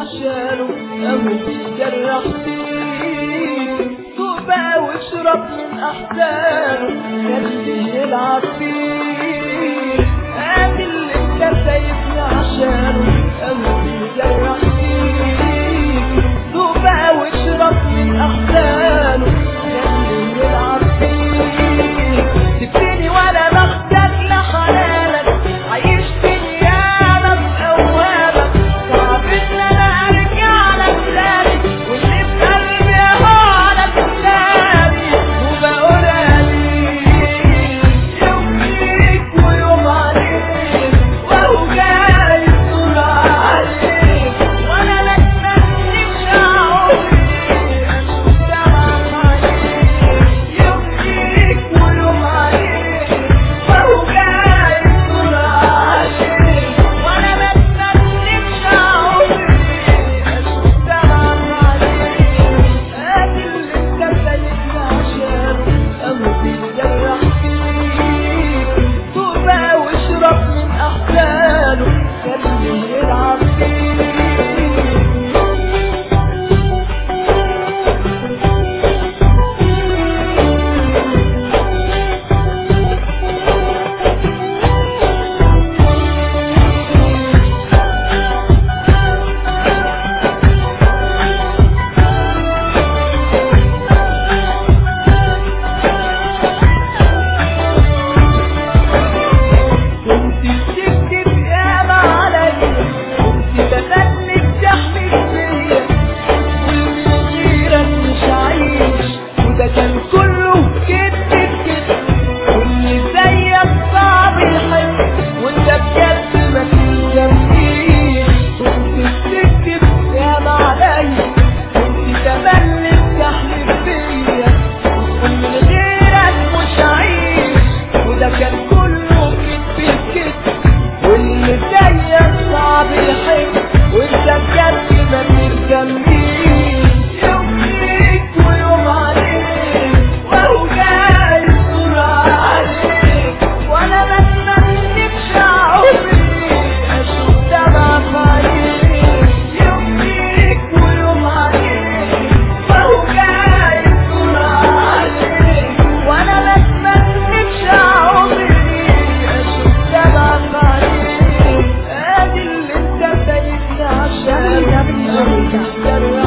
عشانه أهو بيجرح فيك دوق بقى واشرب من أحزانه خليه يلعب فيك ادي اللي انت سايبني عشانه أهو بيجرح فيك دوق بقى واشرب من أحزانه خليه يلعب فيك سبتني وانا محتاج لحنانك عايش في نيامك اوهامك صعب ان انا ارجع لك تاني واللي في قلبي هونك تاني وبقول يوم فيك ويوم عليك وهو جاي الدور عليك وانا لا اتمنيش عمري اشوف دمعك عليك يوم فيك ويوم عليك وهو جاي الدور عليك وانا ما اتمنيش عمري اشوف دمعك عليك ادي اللي انت سايبني عشانه قلبي بيجرح فيك دوق بقى واشرب من احزانه خليه يلعب فيك كنت بتكتب ياما عليا كنت بتمنى تحمل فيا واللي غيرك مش عايش وده كان كله كدب كده واللي زيك صعب يحب وانت بجد ما تلزمنيش كنت بتكتب ياما عليا كنت تملي تحمل فيا واللي غيرك مش عايش وده كان كله كدب كده واللي زيك صعب يحب وانت بجد ما تلزمنيش يوم فيك ويوم عليك وهو جاي الدور عليك وانا ما اتمنيتش عمري اشوف دمعك عليك يوم فيك ويوم عليك وهو جاي الدور عليك وانا ما اتمنيتش عمري اشوف دمعك عليك ادي اللي انت سايبني عشان يا ابني